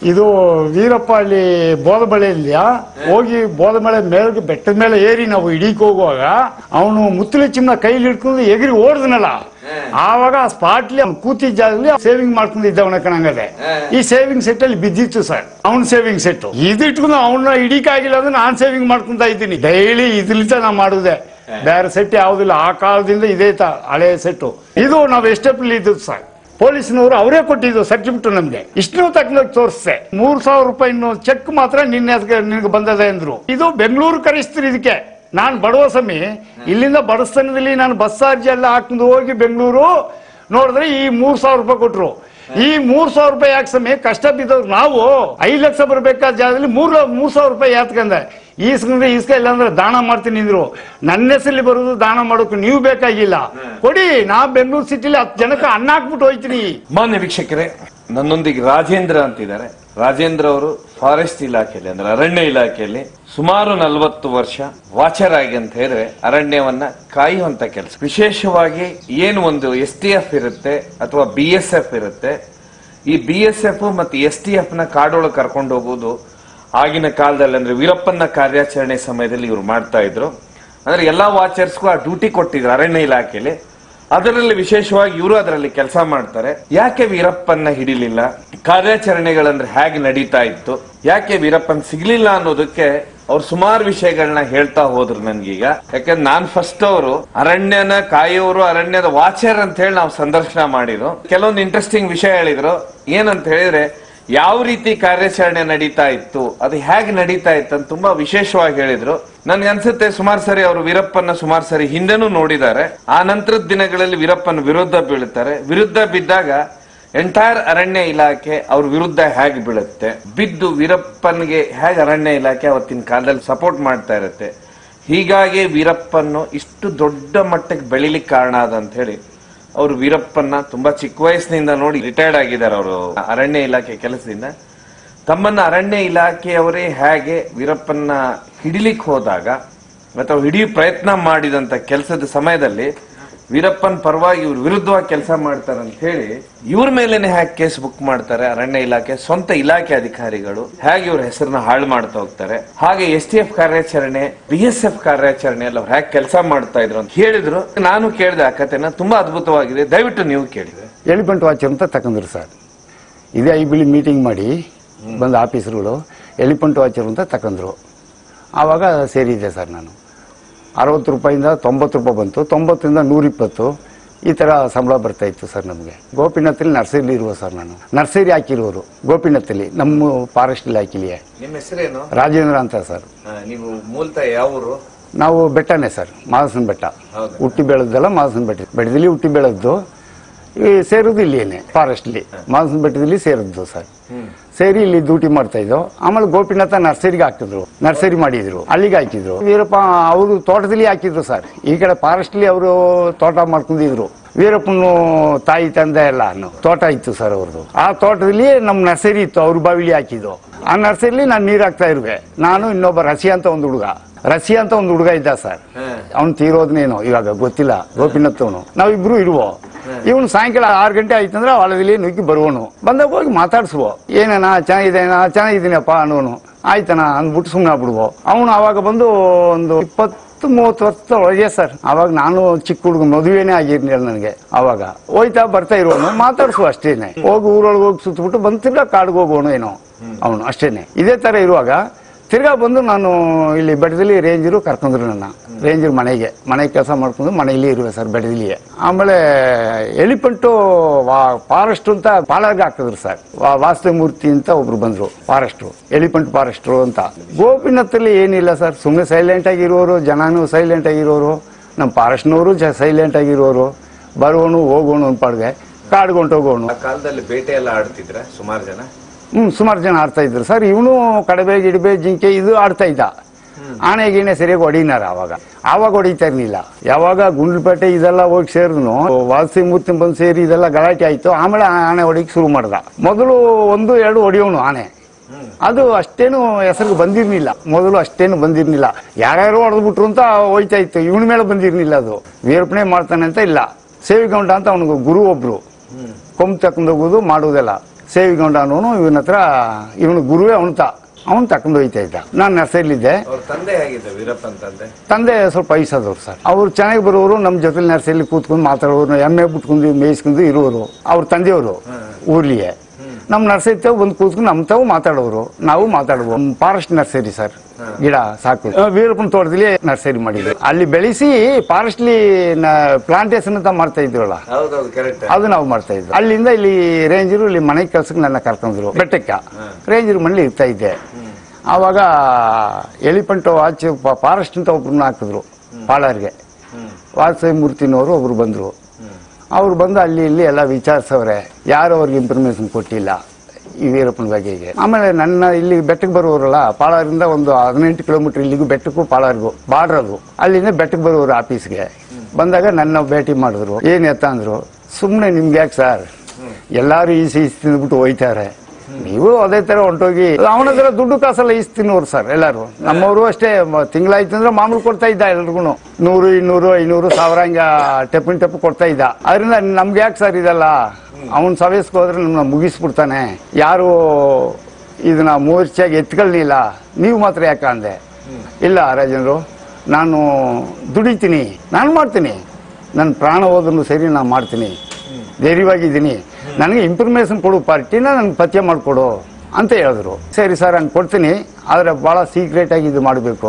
ಇದು ವೀರಪ್ಪ ಅಲ್ಲಿ ಬೋಧಬಳೆ ಇದೆಯಾ ಹೋಗಿ ಬೋಧಬಳೆ ಮೇಲೆ ಬೆಟ್ಟದ ಮೇಲೆ ಏರಿ ನಾವು ಹಿಡೀಕ್ ಹೋಗುವಾಗ ಅವನು ಮುತ್ತಲಿ ಚಿನ್ನ ಕೈಲಿ ಹಿಡ್ಕೊಂಡು ಎಗಿರಿ ಓಡ್ದನಲ್ಲ ಆವಾಗ ಆ ಸ್ಪಾಟ್ಲಿ ಅವ್ನು ಕೂತಿದ್ದ ಜಾಗದಲ್ಲಿ ಸೇವಿಂಗ್ ಮಾಡ್ಕೊಂಡಿದ್ದವನ ಕಣಂಗದೆ ಈ ಸೇವಿಂಗ್ ಸೆಟ್ ಅಲ್ಲಿ ಬಿದ್ದಿತ್ತು ಸರ್ ಅವ್ನ್ ಸೇವಿಂಗ್ ಸೆಟ್ ಇದು ಇಟ್ಕೊಂಡು ಅವನ್ನ ಹಿಡಿಕಾಗಿಲ್ಲ ಅಂದ್ರೆ ನಾನ್ ಸೇವಿಂಗ್ ಮಾಡ್ಕೊಂತ ಇದ್ದೀನಿ ಡೈಲಿ ಇದ್ರಿಂದ ನಾ ಮಾಡುದೆ ಬೇರೆ ಸೆಟ್ ಯಾವುದಿಲ್ಲ ಆ ಕಾಲದಿಂದ ಇದೇ ತ ಹಳೆ ಸೆಟ್ಟು ಇದು ನಾವು ಎಷ್ಟೆಪ್ಲಿ ಇದ್ದು ಸರ್ ಪೊಲೀಸ್ನವರು ಅವರೇ ಕೊಟ್ಟಿದ್ದು ಸರ್ಟಿಫಿಕೇಟ್ ನಮ್ಗೆ ಇಷ್ಟು ತಕ್ಕನಾಗ ತೋರಿಸ್ತೆ ಮೂರ್ ಸಾವಿರ ರೂಪಾಯಿ ಚೆಕ್ ಮಾತ್ರ ನಿನ್ನೆ ಅದಕ್ಕೆ ನಿನಗೆ ಬಂದದೆ ಅಂದ್ರು ಇದು ಬೆಂಗಳೂರು ಕರೆಸ್ತೀರಿ ಇದಕ್ಕೆ ನಾನು ಬಡವ ಸಮಿ ಇಲ್ಲಿಂದ ಬಡಸ್ತನದಲ್ಲಿ ನಾನು ಬಸ್ ಚಾರ್ಜ್ ಎಲ್ಲ ಹಾಕೊಂಡು ಹೋಗಿ ಬೆಂಗಳೂರು ನೋಡಿದ್ರೆ ಈ ಮೂರ್ ಸಾವಿರ ರೂಪಾಯಿ ಕೊಟ್ರು ಈ ಮೂರ್ ಸಾವಿರ ರೂಪಾಯಿ ಯಾಕೆ ಸಮಯ ಕಷ್ಟ ಬಿದ್ದವ್ರು ನಾವು ಐದ್ ಲಕ್ಷ ಬರ್ಬೇಕಾದ ಜಾಗದಲ್ಲಿ ಮೂರ್ ಮೂರ್ ಸಾವಿರ ರೂಪಾಯಿ ಯಾತ್ಕಂದೆ ಈಸ್ಕೊಂಡ್ರೆ ಈಸ್ಕ ಇಲ್ಲ ಅಂದ್ರೆ ದಾನ ಮಾಡ್ತೀನಿ ಅಂದ್ರು ನನ್ನ ಹೆಸರಲ್ಲಿ ಬರೋದು ದಾನ ಮಾಡೋಕೆ ನೀವು ಬೇಕಾಗಿಲ್ಲ ಕೊಡಿ ನಾ ಬೆಂಗಳೂರು ಸಿಟಿಲಿ ಹತ್ತು ಜನಕ್ಕೆ ಅನ್ನ ಹಾಕ್ಬಿಟ್ಟು ಹೋಯ್ತೀನಿ ಮಾನ್ಯ ವೀಕ್ಷಕರೇ ನನ್ನೊಂದಿಗೆ ರಾಜೇಂದ್ರ ಅಂತಿದ್ದಾರೆ ರಾಜೇಂದ್ರ ಅವರು ಫಾರೆಸ್ಟ್ ಇಲಾಖೆಯಲ್ಲಿ ಅಂದ್ರೆ ಅರಣ್ಯ ಇಲಾಖೆಯಲ್ಲಿ ಸುಮಾರು ನಲವತ್ತು ವರ್ಷ ವಾಚರ್ ಆಗಿ ಅಂತ ಹೇಳಿದ್ರೆ ಅರಣ್ಯವನ್ನ ಕಾಯುವಂತ ಕೆಲಸ ವಿಶೇಷವಾಗಿ ಏನು ಒಂದು ಎಸ್ ಟಿ ಎಫ್ ಇರುತ್ತೆ ಅಥವಾ ಬಿ ಎಸ್ ಎಫ್ ಇರುತ್ತೆ ಈ ಬಿ ಎಸ್ ಎಫ್ ಮತ್ತು ಎಸ್ ಟಿ ಎಫ್ ನ ಕಾಡೊಳಗೆ ಕರ್ಕೊಂಡು ಹೋಗೋದು ಆಗಿನ ಕಾಲದಲ್ಲಿ ಅಂದ್ರೆ ವೀರಪ್ಪನ ಕಾರ್ಯಾಚರಣೆ ಸಮಯದಲ್ಲಿ ಇವ್ರು ಮಾಡ್ತಾ ಇದ್ರು ಅಂದ್ರೆ ಎಲ್ಲಾ ವಾಚರ್ಸ್ಗೂ ಆ ಡ್ಯೂಟಿ ಕೊಟ್ಟಿದ್ರು ಅರಣ್ಯ ಇಲಾಖೆಯಲ್ಲಿ ಅದರಲ್ಲಿ ವಿಶೇಷವಾಗಿ ಇವರು ಅದರಲ್ಲಿ ಕೆಲಸ ಮಾಡ್ತಾರೆ ಯಾಕೆ ವೀರಪ್ಪನ್ನ ಹಿಡಿಲಿಲ್ಲ ಕಾರ್ಯಾಚರಣೆಗಳಂದ್ರೆ ಹೇಗೆ ನಡೀತಾ ಇತ್ತು ಯಾಕೆ ವೀರಪ್ಪನ್ ಸಿಗ್ಲಿಲ್ಲ ಅನ್ನೋದಕ್ಕೆ ಅವ್ರು ಸುಮಾರು ವಿಷಯಗಳನ್ನ ಹೇಳ್ತಾ ಹೋದ್ರು ನನ್ಗೀಗ ಯಾಕಂದ್ರೆ ನಾನ್ ಫಸ್ಟ್ ಅವರು ಅರಣ್ಯನ ಕಾಯೋರು ಅರಣ್ಯದ ವಾಚರ್ ಅಂತ ಹೇಳಿ ನಾವು ಸಂದರ್ಶನ ಮಾಡಿದ್ರು ಕೆಲವೊಂದು ಇಂಟ್ರೆಸ್ಟಿಂಗ್ ವಿಷಯ ಹೇಳಿದ್ರು ಏನಂತ ಹೇಳಿದ್ರೆ ಯಾವ ರೀತಿ ಕಾರ್ಯಾಚರಣೆ ನಡೀತಾ ಇತ್ತು ಅದು ಹೇಗೆ ನಡೀತಾ ಇತ್ತು ಅಂತ ತುಂಬಾ ವಿಶೇಷವಾಗಿ ಹೇಳಿದ್ರು ನನ್ಗೆ ಅನ್ಸುತ್ತೆ ಸುಮಾರು ಸರಿ ಅವರು ವೀರಪ್ಪನ ಸುಮಾರು ಸರಿ ಹಿಂದೆನೂ ನೋಡಿದ್ದಾರೆ ಆ ನಂತರದ ದಿನಗಳಲ್ಲಿ ವೀರಪ್ಪನ ವಿರುದ್ಧ ಬೀಳುತ್ತಾರೆ ವಿರುದ್ಧ ಬಿದ್ದಾಗ ಎಂಟೈರ್ ಅರಣ್ಯ ಇಲಾಖೆ ಅವ್ರ ವಿರುದ್ಧ ಹೇಗೆ ಬೀಳುತ್ತೆ ಬಿದ್ದು ವೀರಪ್ಪನ್ಗೆ ಹೇಗೆ ಅರಣ್ಯ ಇಲಾಖೆ ಅವತ್ತಿನ ಕಾಲದಲ್ಲಿ ಸಪೋರ್ಟ್ ಮಾಡ್ತಾ ಇರುತ್ತೆ ಹೀಗಾಗಿ ವೀರಪ್ಪನ್ನು ಇಷ್ಟು ದೊಡ್ಡ ಮಟ್ಟಕ್ಕೆ ಬೆಳಿಲಿಕ್ಕೆ ಕಾರಣ ಅದ ಅಂತ ಹೇಳಿ ಅವರು ವೀರಪ್ಪನ್ನ ತುಂಬಾ ಚಿಕ್ಕ ವಯಸ್ಸಿನಿಂದ ನೋಡಿ ರಿಟೈರ್ಡ್ ಆಗಿದ್ದಾರೆ ಅವರು ಅರಣ್ಯ ಇಲಾಖೆ ಕೆಲಸದಿಂದ ತಮ್ಮನ್ನ ಅರಣ್ಯ ಇಲಾಖೆಯವರೇ ಹೇಗೆ ವೀರಪ್ಪನ್ನ ಹಿಡಿಲಿಕ್ಕೆ ಹೋದಾಗ ಅಥವಾ ಹಿಡಿಯೋ ಪ್ರಯತ್ನ ಮಾಡಿದಂತ ಕೆಲಸದ ಸಮಯದಲ್ಲಿ ವೀರಪ್ಪನ್ ಪರವಾಗಿ ಇವ್ರ ವಿರುದ್ಧವಾಗಿ ಕೆಲಸ ಮಾಡ್ತಾರೆ ಅಂತ ಹೇಳಿ ಇವ್ರ ಮೇಲೇನೆ ಹೇಗೆ ಕೇಸ್ ಬುಕ್ ಮಾಡ್ತಾರೆ ಅರಣ್ಯ ಇಲಾಖೆ ಸ್ವಂತ ಇಲಾಖೆ ಅಧಿಕಾರಿಗಳು ಹೇಗೆ ಇವ್ರ ಹೆಸರನ್ನ ಹಾಳು ಮಾಡ್ತಾ ಹೋಗ್ತಾರೆ ಹಾಗೆ ಎಸ್ ಟಿ ಎಫ್ ಕಾರ್ಯಾಚರಣೆ ಬಿ ಎಸ್ ಎಫ್ ಕಾರ್ಯಾಚರಣೆ ಎಲ್ಲ ಅವ್ರು ಹೇಗೆ ಕೆಲಸ ಮಾಡ್ತಾ ಇದ್ರು ಅಂತ ಹೇಳಿದ್ರು ನಾನು ಕೇಳಿದೆ ಆ ಕಥೆನ ತುಂಬಾ ಅದ್ಭುತವಾಗಿದೆ ದಯವಿಟ್ಟು ನೀವು ಕೇಳಿದೆ ಎಲಿಫೆಂಟ್ ವಾಚರ್ ಅಂತ ತಕೊಂಡ್ರು ಸರ್ ಇದೇ ಐಬಿಳಿ ಮೀಟಿಂಗ್ ಮಾಡಿ ಬಂದ ಆಫೀಸರ್ಗಳು ಎಲಿಫೆಂಟ್ ವಾಚರ್ ಅಂತ ತಕೊಂಡ್ರು ಆವಾಗ ಸೇರಿದ್ದೆ ಸರ್ ನಾನು ಅರವತ್ತು ರೂಪಾಯಿಂದ ತೊಂಬತ್ತು ರೂಪಾಯಿ ಬಂತು ತೊಂಬತ್ತರಿಂದ ನೂರಿಪ್ಪತ್ತು ಈ ಥರ ಸಂಬಳ ಬರ್ತಾ ಇತ್ತು ಸರ್ ನಮಗೆ ಗೋಪಿನಾಥಲ್ಲಿ ನರ್ಸರಿ ಇರುವ ಸರ್ ನಾನು ನರ್ಸರಿ ಹಾಕಿರೋರು ಗೋಪಿನಾಥಲ್ಲಿ ನಮ್ಮ ಫಾರೆಸ್ಟ್ ಇಲಾಖೆಲಿಯೇ ನಿಮ್ಮ ಹೆಸರೇನು ರಾಜೇಂದ್ರ ಅಂತ ಸರ್ ನೀವು ಮೂಲತಃ ಯಾವ ಊರು ನಾವು ಬೆಟ್ಟನೇ ಸರ್ ಮಾದಸನ ಬೆಟ್ಟ ಹೌದಾ? ಹುಟ್ಟಿ ಬೆಳೆದಲ್ಲ ಮಾದಸನ ಬೆಟ್ಟ ಬೆಟ್ಟದಲ್ಲಿ ಹುಟ್ಟಿ ಬೆಳೆದ್ದು ಈ ಸೇರೋದು ಇಲ್ಲಿಯೇನೆ ಫಾರೆಸ್ಟ್ಲಿ ಮಾದಸನ ಬೆಟ್ಟದಲ್ಲಿ ಸೇರಿದ್ದು ಸರ್ ಸೇರಿ ಇಲ್ಲಿ ಡ್ಯೂಟಿ ಮಾಡ್ತಾ ಇದ್ದೋ ಆಮೇಲೆ ಗೋಪಿನಾಥ ನರ್ಸರಿಗೆ ಹಾಕಿದ್ರು ನರ್ಸರಿ ಮಾಡಿದ್ರು ಅಲ್ಲಿಗೆ ಹಾಕಿದ್ರು ವೀರಪ್ಪ ಅವರು ತೋಟದಲ್ಲಿ ಹಾಕಿದ್ರು ಸರ್ ಈ ಕಡೆ ಫಾರೆಸ್ಟ್ಲಿ ಅವರು ತೋಟ ಮಾಡ್ಕೊಂಡಿದ್ರು ವೀರಪ್ಪನ ತಾಯಿ ತಂದೆ ಎಲ್ಲ ಅನ್ನು ತೋಟ ಇತ್ತು ಸರ್ ಅವ್ರದ್ದು ಆ ತೋಟದಲ್ಲಿ ನಮ್ಮ ನರ್ಸರಿ ಇತ್ತು ಅವ್ರ ಬಾವಿಲಿ ಹಾಕಿದ್ದು ಆ ನರ್ಸರಿಲಿ ನಾನು ನೀರು ಹಾಕ್ತಾ ಇರುವೆ ನಾನು ಇನ್ನೊಬ್ಬ ರಸಿ ಅಂತ ಒಂದು ಹುಡುಗ ರಸಿ ಅಂತ ಒಂದು ಹುಡುಗ ಇದ್ದ ಸರ್ ಅವ್ನು ತೀರೋದ್ನೇನೋ ಇವಾಗ ಗೊತ್ತಿಲ್ಲ ಗೋಪಿನಾಥ್ ಅವನು ನಾವಿಬ್ರು ಇರುವೋ ಇವನು ಸಾಯಂಕಾಲ ಆರು ಗಂಟೆ ಆಯ್ತಂದ್ರೆ ಹೊಲದಲ್ಲಿ ನುಗ್ಗಿ ಬರುವನು ಬಂದಾಗ ಹೋಗಿ ಮಾತಾಡ್ಸುವೋ ಏನಣ್ಣ ಚೆನ್ನಾಗಿದ್ದೇನಾ ಚೆನ್ನಾಗಿದ್ದೀನಪ್ಪ ಅನ್ನೋನು ಆಯ್ತಣ್ಣ ಅಂದ್ಬಿಟ್ಟು ಸುಮ್ಮನೆ ಆಗ್ಬಿಡುವೋ ಅವನು ಅವಾಗ ಬಂದು ಒಂದು ಇಪ್ಪತ್ತು ಮೂವತ್ತು ವರ್ಷದ ಒಳಗೆ ಸರ್ ಅವಾಗ ನಾನು ಚಿಕ್ಕ ಹುಡುಗ ಮದುವೆನೇ ಆಗಿರ್ಲಿಲ್ಲ ನನಗೆ ಅವಾಗ ಹೋಯ್ತಾ ಬರ್ತಾ ಇರೋನು ಮಾತಾಡ್ಸುವ ಅಷ್ಟೇನೆ ಹೋಗಿ ಊರೊಳಗೆ ಹೋಗಿ ಸುತ್ತಬಿಟ್ಟು ಬಂದು ತಿರ್ಗಾ ಕಾಡ್ಗೆ ಹೋಗೋನು ಏನೋ ಅವನು ಅಷ್ಟೇನೆ ಇದೇ ತರ ಇರುವಾಗ ತಿರ್ಗಾ ಬಂದು ನಾನು ಇಲ್ಲಿ ಬೆಟ್ಟದಲ್ಲಿ ರೇಂಜರು ಕರ್ಕೊಂಡ್ರು ನನ್ನ ರೇಂಜರ್ ಮನೆಗೆ ಮನೆಗೆ ಕೆಲಸ ಮಾಡ್ಕೊಂಡು ಮನೆಯಲ್ಲಿ ಇರುವೆ ಸರ್ ಬೆಟ್ಟದಲ್ಲಿಯೇ ಆಮೇಲೆ ಎಲಿಫೆಂಟು ಫಾರೆಸ್ಟ್ ಅಂತ ಪಾಲಾರ್ಗೆ ಹಾಕಿದ್ರು ಸರ್ ವಾ- ವಾಸ್ತುಮೂರ್ತಿ ಅಂತ ಒಬ್ರು ಬಂದ್ರು ಫಾರೆಸ್ಟ್ರು ಎಲಿಫೆಂಟ್ ಫಾರೆಸ್ಟ್ರು ಅಂತ ಗೋಪಿನಾಥಲ್ಲಿ ಏನಿಲ್ಲ ಸರ್ ಸುಮ್ಮನೆ ಸೈಲೆಂಟ್ ಆಗಿರೋರು ಜನನು ಸೈಲೆಂಟ್ ಆಗಿರೋರು ನಮ್ಮ ಫಾರೆಸ್ಟ್ನವರು ಸೈಲೆಂಟ್ ಆಗಿರೋರು ಬರೋನು ಹೋಗೋನು ಒಂದು ಪಾಡ್ಗೆ ಕಾಡ್ಕೊಂಡು ಹೋಗೋನು ಆ ಕಾಲದಲ್ಲಿ ಬೇಟೆ ಎಲ್ಲ ಆಡ್ತಿದ್ರ ಸುಮಾರು ಜನ ಹ್ಮ್ ಸುಮಾರು ಜನ ಆಡ್ತಾ ಇದ್ರು ಸರ್ ಇವನು ಕಡಬೆ ಗಿಡಬೆ ಜಿಂಕೆ ಇದು ಆಡ್ತಾ ಇದ್ದ ಆನೆ ಗೀನೆ ಸರಿಯಾಗಿ ಹೊಡಿನಾರ ಅವಾಗ ಆವಾಗ ಹೊಡಿತಾ ಇರ್ಲಿಲ್ಲ ಯಾವಾಗ ಗುಂಡ್ಲಪೇಟೆ ಇದೆಲ್ಲ ಹೋಗಿ ಸೇರಿದ್ನು ವಾಸಿ ಮೂರ್ತಿ ಬಂದು ಸೇರಿ ಇದೆಲ್ಲ ಗಲಾಟೆ ಆಯ್ತು ಆಮೇಲೆ ಆನೆ ಹೊಡಿಕ್ ಶುರು ಮಾಡ್ದ ಮೊದಲು ಒಂದು ಎರಡು ಹೊಡಿಯೋನು ಆನೆ ಅದು ಅಷ್ಟೇನು ಹೆಸರಿಗೆ ಬಂದಿರ್ಲಿಲ್ಲ ಮೊದಲು ಅಷ್ಟೇನು ಬಂದಿರ್ಲಿಲ್ಲ ಯಾರ್ಯಾರು ಹೊಡೆದ್ಬಿಟ್ರು ಅಂತ ಹೋಯ್ತಾ ಇತ್ತು ಇವನ ಮೇಲೆ ಬಂದಿರ್ಲಿಲ್ಲ ಅದು ವೀರಪ್ಪಣೆ ಮಾಡ್ತಾನೆ ಅಂತ ಇಲ್ಲ ಸೇವಿಗೌಂಡ ಅಂತ ಅವನಿಗೆ ಗುರು ಒಬ್ರು ಕೊಂಬ್ ತಕೊಂಡೋಗೋದು ಮಾಡೋದೆಲ್ಲ ಸೇವಿಗೊಂಡ ಅವನು ಇವನ ಹತ್ರ ಇವನು ಗುರುವೇ ಅವನು ತ ಅವನು ತಕೊಂಡು ಹೋಯ್ತಾ ಇದ್ದ ನಾನು ನರ್ಸರಿಲಿದ್ದೆ ಅವ್ರ ತಂದೆ ಹೇಗಿದ್ದ ವೀರಪ್ಪನ್ ತಂದೆ ತಂದೆ ಸ್ವಲ್ಪ ವಯಸ್ಸಾದವ್ರು ಸರ್ ಅವ್ರು ಚೆನ್ನಾಗಿ ಬರೋರು ನಮ್ಮ ಜೊತೆ ನರ್ಸರಿಲಿ ಕೂತ್ಕೊಂಡು ಮಾತಾಡೋರು ಎಮ್ಮೆ ಬಿಟ್ಕೊಂಡು ಮೇಯಿಸ್ಕೊಂಡು ಇರೋರು ಅವ್ರ ತಂದೆಯವರು ಊರ್ಲಿಗೆ ನಮ್ಮ ನರ್ಸರಿ ತಾವು ಬಂದು ಕೂತ್ಕೊಂಡು ನಮ್ಮ ತಾವು ಮಾತಾಡೋರು ನಾವು ಮಾತಾಡುವ ಫಾರೆಸ್ಟ್ ನರ್ಸರಿ ಸರ್ ಗಿಡ ಸಾಕು ಆ, ವೀರಪ್ಪನ ತೋಟದಲ್ಲಿ ನರ್ಸರಿ ಮಾಡಿದ್ವಿ ಅಲ್ಲಿ ಬೆಳೆಸಿ ಫಾರೆಸ್ಟ್ಲಿ ಪ್ಲಾಂಟೇಶನ್ ಅಂತ ಮಾಡ್ತಾ ಇದ್ವಲ್ಲ ಹೌದೌದು ಕರೆಕ್ಟ್ ಅದು ನಾವು ಮಾಡ್ತಾ ಇದ್ವಿ ಅಲ್ಲಿಂದ ಇಲ್ಲಿ ರೇಂಜರು ಇಲ್ಲಿ ಮನೆ ಕೆಲ್ಸಕ್ಕೆ ನನ್ನ ಕರ್ಕೊಂಡ್ರು ಬೆಟ್ಟಕ್ಕೆ ರೇಂಜರ್ ಮನೇಲಿ ಇರ್ತಾ ಇದ್ದೆ ಆವಾಗ ಎಲಿಫೆಂಟ್ ಆಚೆ ಫಾರೆಸ್ಟ್ ಅಂತ ಒಬ್ರನ್ನ ಹಾಕಿದ್ರು ಪಾಳಾರ್ಗೆ ವಾತ್ಸವ ಮೂರ್ತಿನವರು ಒಬ್ರು ಬಂದ್ರು ಅವ್ರು ಬಂದು ಅಲ್ಲಿ ಇಲ್ಲಿ ಎಲ್ಲ ವಿಚಾರಿಸವ್ರೆ ಯಾರು ಅವ್ರಿಗೆ ಇನ್ಫಾರ್ಮೇಶನ್ ಕೊಟ್ಟಿಲ್ಲ ಈ ವೀರಪ್ಪನ ಬಗೆಗೆ ಆಮೇಲೆ ನನ್ನ ಇಲ್ಲಿ ಬೆಟ್ಟಕ್ಕೆ ಬರುವವರಲ್ಲ ಪಾಳಾರಿಂದ ಒಂದು ಹದಿನೆಂಟು ಕಿಲೋಮೀಟರ್ ಇಲ್ಲಿಗೂ ಬೆಟ್ಟಕ್ಕೂ ಪಾಳಾರ್ಗೂ ಬಾರ್ಡರ್ ಅದು ಅಲ್ಲಿಂದ ಬೆಟ್ಟಕ್ಕೆ ಬರುವವರು ಆಫೀಸ್ಗೆ ಬಂದಾಗ ನನ್ನ ಭೇಟಿ ಮಾಡಿದ್ರು ಏನ್ ಎತ್ತ ಅಂದ್ರು ಸುಮ್ಮನೆ ನಿಮ್ಗೆ ಯಾಕೆ ಸರ್ ಎಲ್ಲಾರು ಈಸಿ ಈಸಿ ತಿಂದ್ಬಿಟ್ಟು ಹೋಯ್ತಾರೆ ನೀವು ಅದೇ ತರ ಹೊಂಟೋಗಿ ಅವನ ಹತ್ರ ದುಡ್ಡು ಕಾಸೆಲ್ಲ ಈಸ್ ತಿನ್ನೋರು ಸರ್ ಎಲ್ಲಾರು ನಮ್ಮವರು ಅಷ್ಟೇ ಮ- ತಿಂಗಳಾಯ್ತು ಅಂದ್ರೆ ಮಾಮೂಲು ಕೊಡ್ತಾ ಇದ್ದ ಎಲ್ರಿಗೂ ನೂರು ಇನ್ನೂರು ಐನೂರು ಸಾವಿರ ಹಿಂಗ ಟೆಪ್ಪಿನ ಟೆಪ್ ಕೊಡ್ತಾ ಇದ್ದ ಅದರಿಂದ ನಮ್ಗೆ ಯಾಕೆ ಸರ್ ಇದೆಲ್ಲ ಅವನ್ ಸವೇಸ್ಗೆ ಹೋದ್ರೆ ನಮ್ಮನ್ನ ಮುಗಿಸ್ಬಿಡ್ತಾನೆ ಯಾರು ಇದನ್ನ ಮೂರ್ಛೆಯಾಗಿ ಎತ್ಕೊಳ್ಲಿಲ್ಲ ನೀವು ಮಾತ್ರ ಯಾಕೆ ಅಂದೆ ಇಲ್ಲ ರಾಜೇಂದ್ರು ನಾನು ದುಡಿತೀನಿ ನಾನು ಮಾಡ್ತೀನಿ ನನ್ನ ಪ್ರಾಣ ಹೋದ್ರೂ ಸರಿ ನಾನು ಮಾಡ್ತೀನಿ ಧೈರ್ಯವಾಗಿದ್ದೀನಿ ನನಗೆ ಇನ್ಫಾರ್ಮೇಶನ್ ಕೊಡು ಪಾರ್ಟಿನ ನನಗೆ ಪಥ್ಯ ಮಾಡಿಕೊಡು ಅಂತ ಹೇಳಿದ್ರು ಸರಿ ಸರ್ ಹಂಗೆ ಕೊಡ್ತೀನಿ ಆದರೆ ಭಾಳ ಸೀಕ್ರೆಟ್ ಆಗಿ ಇದು ಮಾಡಬೇಕು